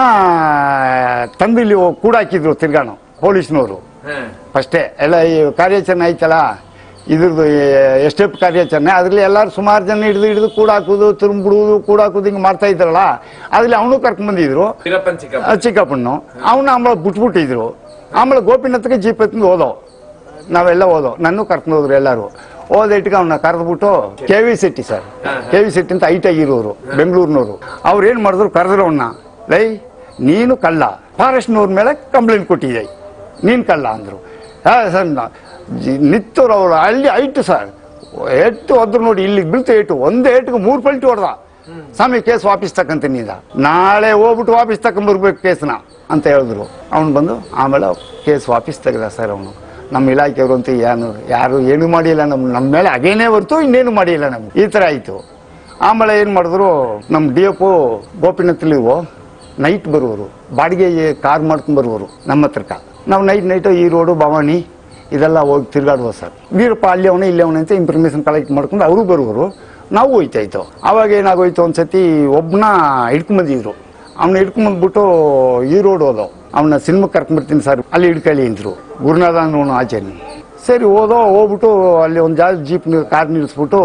ತಂದು ಇಲ್ಲಿ ಹೋಗ್ ಕೂಡಾಕಿದ್ರು ತಿರ್ಗಾನು ಪೊಲೀಸ್ನವರು ಫಸ್ಟೇ ಎಲ್ಲ ಈ ಕಾರ್ಯಾಚರಣೆ ಐತಲ್ಲ ಇದ್ರದ್ದು ಎಸ್ಟೆಪ್ ಕಾರ್ಯಾಚರಣೆ ಅದ್ರಲ್ಲಿ ಎಲ್ಲರೂ ಸುಮಾರು ಜನ ಹಿಡಿದು ಹಿಡಿದು ಕೂಡಾಕೋದು ತಿರುಂಬಿಡುವುದು ಕೂಡಾಕೋದು ಹಿಂಗೆ ಮಾಡ್ತಾ ಇದ್ರಲ್ಲ ಅದ್ರಲ್ಲಿ ಅವನು ಕರ್ಕೊಂಡ್ ಬಂದಿದ್ರು ವೀರಪ್ಪನ್ ಚಿಕ್ಕಪ್ಪ ಆ ಚಿಕ್ಕಪ್ಪಣ್ಣು ಅವನ್ನ ಆಮೇಲೆ ಬಿಟ್ಬಿಟ್ಟಿದ್ರು ಆಮೇಲೆ ಗೋಪಿನಾಥ್ಗೆ ಜೀಪ್ ಎತ್ಕೊಂಡು ಹೋದೋ ನಾವೆಲ್ಲ ಹೋದೋ ನನ್ನ ಕರ್ಕೊಂಡು ಹೋದ್ರು ಎಲ್ಲರೂ ಹೋದ ಇಟ್ಗೆ ಅವನ್ನ ಕರೆದ್ಬಿಟ್ಟು K V Shetty sir K V Shetty ಅಂತ ಐಟ್ ಆಗಿರೋರು ಬೆಂಗಳೂರಿನವರು ಅವ್ರು ಏನ್ ಮಾಡಿದ್ರು ಕರೆದ್ರು ಅವನ್ನ ಲೈ ನೀನು ಕಳ್ಳ ಫಾರೆಸ್ಟ್ನವ್ರ ಮೇಲೆ ಕಂಪ್ಲೇಂಟ್ ಕೊಟ್ಟಿದ್ದೆ ನೀನು ಕಳ್ಳ ಅಂದ್ರು ಹಾ ಸರ್ ನಿತ್ತವ್ರು ಅವರು ಅಲ್ಲಿ ಐಟು ಸರ್ ಎಟ್ಟು ಹೊದ್ರು ನೋಡಿ ಇಲ್ಲಿ ಬೀಳ್ತು ಏಟು ಒಂದೇ ಏಟಿಗೆ ಮೂರು ಪಲ್ಟಿ ಹೊಡೆದ ಸ್ವಾಮಿ ಕೇಸ್ ವಾಪಸ್ ತಕ್ಕಂತೀನಿ ಇದ ನಾಳೆ ಹೋಗ್ಬಿಟ್ಟು ವಾಪಸ್ ತಕೊಂಡ್ಬರ್ಬೇಕು ಕೇಸ್ನ ಅಂತ ಹೇಳಿದ್ರು ಅವ್ನು ಬಂದು ಆಮೇಲೆ ಕೇಸ್ ವಾಪಸ್ ತೆಗೆದ ಸರ್ ಅವನು ನಮ್ಮ ಇಲಾಖೆಯವರು ಅಂತ ಏನು ಯಾರು ಏನು ಮಾಡಿಲ್ಲ ನಮ್ಮ ನಮ್ಮ ಮೇಲೆ ಅಗೇನೇ ಹೊರ್ತು ಇನ್ನೇನು ಮಾಡಿಲ್ಲ ನಮ್ಗೆ ಈ ಥರ ಆಯಿತು ಆಮೇಲೆ ಏನು ಮಾಡಿದ್ರು ನಮ್ಮ ಡಿ ಎಫ್ ಗೋಪಿನಾಥ್ ನೈಟ್ ಬರುವರು ಬಾಡಿಗೆ ಕಾರ್ ಮಾಡ್ಕೊಂಡು ಬರುವರು ನಮ್ಮ ಹತ್ರಕ್ಕ ನಾವು ನೈಟ್ ನೈಟು ಈ ರೋಡು ಭವಾನಿ ಇದೆಲ್ಲ ಹೋಗಿ ತಿರ್ಗಾಡುವ ಸರ್ ವೀರಪ್ಪ ಅಲ್ಲಿ ಅವನೇ ಇಲ್ಲಿ ಅವನೇ ಅಂತ ಇನ್ಫಾರ್ಮೇಶನ್ ಕಲೆಕ್ಟ್ ಮಾಡ್ಕೊಂಡು ಅವರು ಬರುವರು ನಾವು ಹೋಯ್ತಾ ಇತ್ತು ಅವಾಗ ಏನಾಗೋಯ್ತು ಒಂದ್ಸತಿ ಒಬ್ಬನ ಹಿಡ್ಕೊಂಬಂದಿದ್ರು ಅವ್ನ ಹಿಡ್ಕೊಂಬಂದ್ಬಿಟ್ಟು ಈ ರೋಡ್ ಹೋದೋ ಅವನ ಸಿನಿಮಾಕ್ಕೆ ಕರ್ಕೊಂಡ್ಬರ್ತೀನಿ ಸರ್ ಅಲ್ಲಿ ಹಿಡ್ಕೊಳ್ಳಿ ಅಂದ್ರು ಗುರುನಾಥ ಅವನು ಆಚೆನೆ ಸರಿ ಹೋದೋ ಹೋಗ್ಬಿಟ್ಟು ಅಲ್ಲಿ ಒಂದು ಜಾಗ ಜೀಪ್ ಕಾರ್ ನಿಲ್ಲಿಸ್ಬಿಟ್ಟು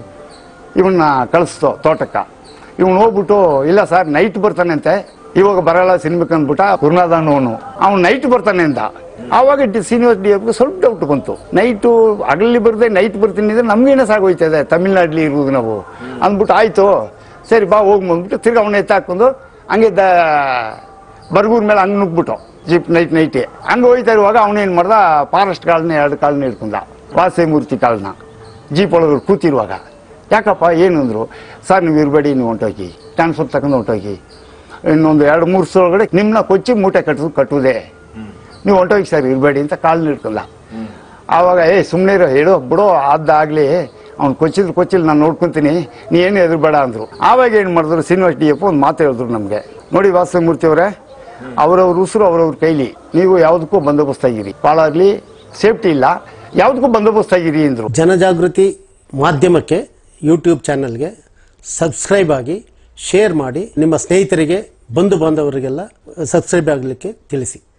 ಇವನ್ನ ಕಳಿಸ್ತೋ ತೋಟಕ್ಕ ಇವನು ಹೋಗ್ಬಿಟ್ಟು ಇಲ್ಲ ಸರ್ ನೈಟ್ ಬರ್ತಾನೆ ಅಂತೆ ಇವಾಗ ಬರಲ್ಲ ಸಿನಿಮಾಕ್ಕೆ ಅಂದ್ಬಿಟ್ಟ ಗುರುನಾಥ ಅವನು ಅವ್ನು ನೈಟ್ ಬರ್ತಾನೆ ಅಂತ ಆವಾಗ ಡಿ ಸೀನಿಯರ್ ಡಿ ಎಫ್ಗೆ ಸ್ವಲ್ಪ ಡೌಟ್ ಬಂತು ನೈಟು ಹಗಲಿ ಬರ್ದೆ ನೈಟ್ ಬರ್ತೀನಿ ಅಂದ್ರೆ ನಮ್ಗೇನೆ ಸಾಗೋಯ್ತದೆ ತಮಿಳ್ನಾಡಲ್ಲಿ ಇರುವುದು ನಾವು ಅಂದ್ಬಿಟ್ಟು ಆಯ್ತು ಸರಿ ಬಾ ಹೋಗಿ ಬಂದ್ಬಿಟ್ಟು ತಿರ್ಗಿ ಅವನ ಎತ್ತಾಕೊಂಡು ಹಂಗೆ ದ ಬರ್ಗೂರ್ ಮೇಲೆ ಹಂಗೆ ನುಗ್ಬಿಟ್ಟು ಜೀಪ್ ನೈಟ್ ನೈಟೇ ಹಂಗೆ ಹೋಯ್ತಾ ಇರುವಾಗ ಅವನೇನು ಮಾಡ್ದ ಫಾರೆಸ್ಟ್ ಕಾಳನ್ನ ಎರಡು ಕಾಳನ್ನ ಹಿಡ್ಕೊಂಡ ವಾಸೇಮೂರ್ತಿ ಕಾಳನ್ನ ಜೀಪ್ ಒಳಗೆ ಕೂತಿರುವಾಗ ಯಾಕಪ್ಪ ಏನು ಅಂದ್ರು ಸರ್ ನೀವು ಇರಬೇಡಿ ನೀವು ಹೊಂಟೋಗಿ ಟ್ರಾನ್ಸ್ಫರ್ ತಗೊಂಡು ಹೊಂಟೋಗಿ ಇನ್ನೊಂದು ಎರಡು ಮೂರು ಸಲ ಒಳಗಡೆ ನಿಮ್ಮನ್ನ ಕೊಚ್ಚಿ ಮೂಟೆ ಕಟ್ಟು ಕಟ್ಟುವುದೇ ನೀವು ಹೊಂಟೋಗಿ ಸರ್ ಇರಬೇಡಿ ಅಂತ ಕಾಳನ್ನ ಹಿಡ್ಕೊಂಡ ಆವಾಗ ಏ ಸುಮ್ಮನೆ ಇರೋ ಹೇಳು ಬಿಡೋ ಅದಾಗ್ಲಿ ಅವ್ನು ಕೊಚ್ಚಿದ್ರು ಕೊಚ್ಚಿಲ್ಲ ನಾನು ನೋಡ್ಕೊಂತೀನಿ ನೀ ಏನು ಎದುರುಬೇಡ ಅಂದ್ರು ಆವಾಗ ಏನು ಮಾಡಿದ್ರು ಶ್ರೀನಿವಾಸ್ ಡಿ ಎಫ್ ಒಂದು ಮಾತು ಹೇಳಿದ್ರು ನಮಗೆ ನೋಡಿ ವಾಸಮೂರ್ತಿ ಅವರೇ ಅವರವ್ರ ಉಸಿರು ಅವ್ರವ್ರ ಕೈಲಿ ನೀವು ಯಾವುದಕ್ಕೂ ಬಂದೋಬಸ್ತಾಗಿರಿ ಭಾಳ ಸೇಫ್ಟಿ ಇಲ್ಲ ಯಾವುದಕ್ಕೂ ಬಂದೋಬಸ್ತಾಗಿರಿ ಅಂದ್ರು ಜನಜಾಗೃತಿ ಮಾಧ್ಯಮಕ್ಕೆ ಯೂಟ್ಯೂಬ್ ಚಾನಲ್ಗೆ ಸಬ್ಸ್ಕ್ರೈಬ್ ಆಗಿ ಶೇರ್ ಮಾಡಿ ನಿಮ್ಮ ಸ್ನೇಹಿತರಿಗೆ ಬಂಧು ಬಾಂಧವರಿಗೆಲ್ಲ ಸಬ್ಸ್ಕ್ರೈಬ್ ಆಗಲಿಕ್ಕೆ ತಿಳಿಸಿ